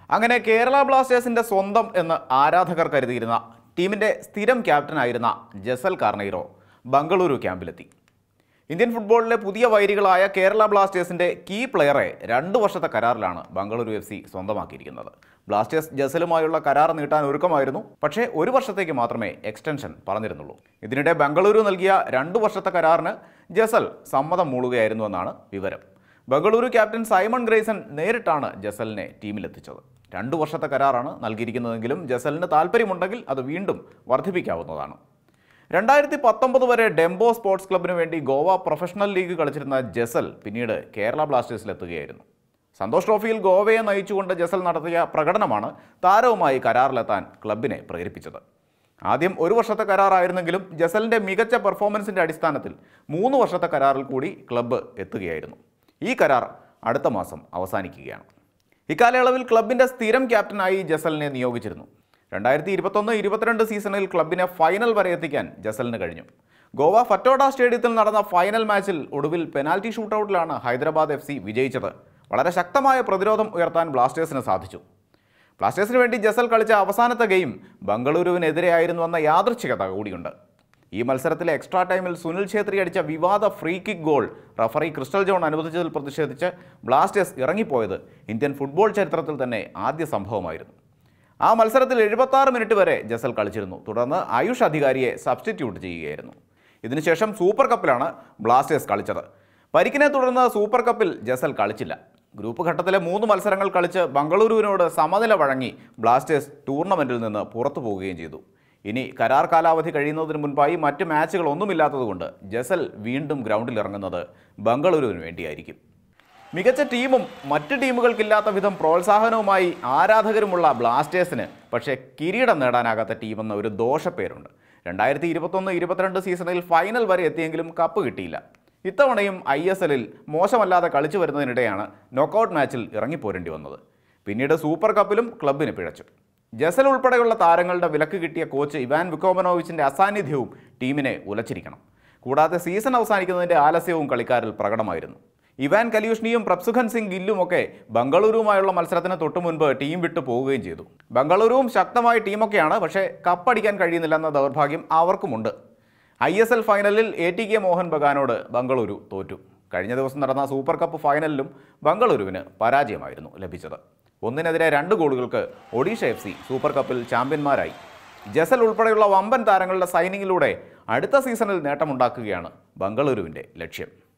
അങ്ങനെ കേരള ബ്ലാസ്റ്റേഴ്സിന്റെ സ്വന്തം എന്ന് ആരാധകർ കരുതിയിരുന്ന ടീമിന്റെ സ്ഥിരം ക്യാപ്റ്റനായിരുന്ന ജസൽ കാർണൈറോ ബംഗളൂരു ക്യാമ്പിലെത്തി ഇന്ത്യൻ ഫുട്ബോളിലെ പുതിയ വൈരികളായ കേരള ബ്ലാസ്റ്റേഴ്സിന്റെ കീ പ്ലെയറെ രണ്ട് വർഷത്തെ കരാറിലാണ് ബംഗളൂരു എഫ് സി സ്വന്തമാക്കിയിരിക്കുന്നത് ബ്ലാസ്റ്റേഴ്സ് ജസലുമായുള്ള കരാർ നീട്ടാൻ ഒരുക്കമായിരുന്നു പക്ഷേ ഒരു വർഷത്തേക്ക് മാത്രമേ എക്സ്റ്റൻഷൻ പറഞ്ഞിരുന്നുള്ളൂ ഇതിനിടെ ബംഗളൂരു നൽകിയ രണ്ട് വർഷത്തെ കരാറിന് ജസൽ സമ്മതം മൂളുകയായിരുന്നുവെന്നാണ് വിവരം ബംഗളൂരു ക്യാപ്റ്റൻ സൈമൺ ഗ്രേസൺ നേരിട്ടാണ് ജസലിനെ ടീമിലെത്തിച്ചത് രണ്ടു വർഷത്തെ കരാറാണ് നൽകിയിരിക്കുന്നതെങ്കിലും ജസലിന് താല്പര്യമുണ്ടെങ്കിൽ അത് വീണ്ടും വർദ്ധിപ്പിക്കാവുന്നതാണ് രണ്ടായിരത്തി പത്തൊമ്പത് വരെ ഡെംബോ സ്പോർട്സ് ക്ലബിന് വേണ്ടി ഗോവ പ്രൊഫഷണൽ ലീഗ് കളിച്ചിരുന്ന ജസൽ പിന്നീട് കേരള ബ്ലാസ്റ്റേഴ്സിലെത്തുകയായിരുന്നു സന്തോഷ് ട്രോഫിയിൽ ഗോവയെ നയിച്ചുകൊണ്ട് ജസൽ നടത്തിയ പ്രകടനമാണ് താരവുമായി കരാറിലെത്താൻ ക്ലബിനെ പ്രേരിപ്പിച്ചത് ആദ്യം ഒരു വർഷത്തെ കരാറായിരുന്നെങ്കിലും ജസലിന്റെ മികച്ച പെർഫോമൻസിന്റെ അടിസ്ഥാനത്തിൽ മൂന്ന് വർഷത്തെ കരാറിൽ കൂടി ക്ലബ്ബ് എത്തുകയായിരുന്നു ഈ കരാർ അടുത്ത മാസം അവസാനിക്കുകയാണ് ഇക്കാലയളവിൽ ക്ലബിന്റെ സ്ഥിരം ക്യാപ്റ്റനായി ജസലിനെ നിയോഗിച്ചിരുന്നു രണ്ടായിരത്തി ഇരുപത്തൊന്ന് ഇരുപത്തിരണ്ട് സീസണിൽ ക്ലബിനെ ഫൈനൽ വരെ എത്തിക്കാൻ ജസലിന് കഴിഞ്ഞു ഗോവ ഫറ്റോഡ സ്റ്റേഡിയത്തിൽ നടന്ന ഫൈനൽ മാച്ചിൽ ഒടുവിൽ പെനാൽറ്റി ഷൂട്ടൌട്ടിലാണ് ഹൈദരാബാദ് എഫ് സി വിജയിച്ചത് വളരെ ശക്തമായ പ്രതിരോധം ഉയർത്താൻ ബ്ലാസ്റ്റേഴ്സിന് സാധിച്ചു ബ്ലാസ്റ്റേഴ്സിന് വേണ്ടി ജസൽ കളിച്ച അവസാനത്തെ ഗെയിം ബംഗളൂരുവിനെതിരെയായിരുന്നുവെന്ന യാദൃച്ഛികത കൂടിയുണ്ട് ഈ മത്സരത്തിലെ എക്സ്ട്രാ ടൈമിൽ സുനിൽ ഛേത്രി അടിച്ച വിവാദ free kick goal referee Crystal John അനുവദിച്ചതിൽ പ്രതിഷേധിച്ച് ബ്ലാസ്റ്റേഴ്സ് ഇറങ്ങിപ്പോയത് ഇന്ത്യൻ ഫുട്ബോൾ ചരിത്രത്തിൽ തന്നെ ആദ്യ സംഭവമായിരുന്നു ആ മത്സരത്തിൽ എഴുപത്താറ് മിനിറ്റ് വരെ ജസൽ കളിച്ചിരുന്നു തുടർന്ന് ആയുഷ് അധികാരിയെ സബ്സ്റ്റിറ്റ്യൂട്ട് ചെയ്യുകയായിരുന്നു ഇതിനുശേഷം സൂപ്പർ കപ്പിലാണ് ബ്ലാസ്റ്റേഴ്സ് കളിച്ചത് പരിക്കിനെ തുടർന്ന് സൂപ്പർ കപ്പിൽ ജസൽ കളിച്ചില്ല ഗ്രൂപ്പ് ഘട്ടത്തിലെ മൂന്ന് മത്സരങ്ങൾ കളിച്ച് ബംഗളൂരുവിനോട് സമനില വഴങ്ങി ബ്ലാസ്റ്റേഴ്സ് ടൂർണമെൻറ്റിൽ നിന്ന് പുറത്തു പോവുകയും ചെയ്തു ഇനി കരാർ കാലാവധി കഴിയുന്നതിന് മുൻപായി മറ്റ് മാച്ചുകൾ ഒന്നുമില്ലാത്തതുകൊണ്ട് ജസൽ വീണ്ടും ഗ്രൗണ്ടിൽ ഇറങ്ങുന്നത് ബംഗളൂരുവിന് വേണ്ടിയായിരിക്കും മികച്ച ടീമും മറ്റ് ടീമുകൾക്കില്ലാത്ത വിധം പ്രോത്സാഹനവുമായി ആരാധകരുമുള്ള ബ്ലാസ്റ്റേഴ്സിന് പക്ഷേ കിരീടം നേടാനാകാത്ത ടീമെന്ന ഒരു ദോഷപ്പേരുണ്ട് രണ്ടായിരത്തി ഇരുപത്തൊന്ന് ഇരുപത്തിരണ്ട് സീസണിൽ ഫൈനൽ വരെ എത്തിയെങ്കിലും കപ്പ് കിട്ടിയില്ല ഇത്തവണയും ഐ എസ് എല്ലിൽ മോശമല്ലാതെ കളിച്ചു വരുന്നതിനിടെയാണ് നോക്കൌട്ട് മാച്ചിൽ ഇറങ്ങിപ്പോരേണ്ടി വന്നത് പിന്നീട് സൂപ്പർ കപ്പിലും ക്ലബിന് പിഴച്ചു ജസൽ ഉൾപ്പെടെയുള്ള താരങ്ങളുടെ വിലക്ക് കിട്ടിയ കോച്ച് ഇവാൻ വിക്കോമനോവിച്ചിന്റെ അസാന്നിധ്യവും ടീമിനെ ഉലച്ചിരിക്കണം കൂടാതെ സീസൺ അവസാനിക്കുന്നതിന്റെ ആലസ്യവും കളിക്കാരിൽ പ്രകടമായിരുന്നു ഇവാൻ കലിയുഷ്ണിയും പ്രപ്സുഖൻ സിംഗ് ഗില്ലുമൊക്കെ ബംഗളൂരുവുമായുള്ള മത്സരത്തിന് തൊട്ടു മുൻപ് ടീം വിട്ടു പോവുകയും ചെയ്തു ബംഗളൂരുവും ശക്തമായ ടീമൊക്കെയാണ് പക്ഷേ കപ്പടിക്കാൻ കഴിയുന്നില്ലെന്ന ദൗർഭാഗ്യം അവർക്കുമുണ്ട് ഐ എസ് എൽ ഫൈനലിൽ എ ടി കെ മോഹൻ ബഗാനോട് ബംഗളൂരു തോറ്റു കഴിഞ്ഞ ദിവസം നടന്ന സൂപ്പർ കപ്പ് ഫൈനലിലും ബംഗളൂരുവിന് പരാജയമായിരുന്നു ലഭിച്ചത് ഒന്നിനെതിരെ രണ്ട് ഗോളുകൾക്ക് ഒഡീഷ എഫ് സി സൂപ്പർ കപ്പിൽ ചാമ്പ്യന്മാരായി ജസൽ ഉൾപ്പെടെയുള്ള വമ്പൻ താരങ്ങളുടെ സൈനിങ്ങിലൂടെ അടുത്ത സീസണിൽ നേട്ടമുണ്ടാക്കുകയാണ് ബംഗളൂരുവിൻ്റെ ലക്ഷ്യം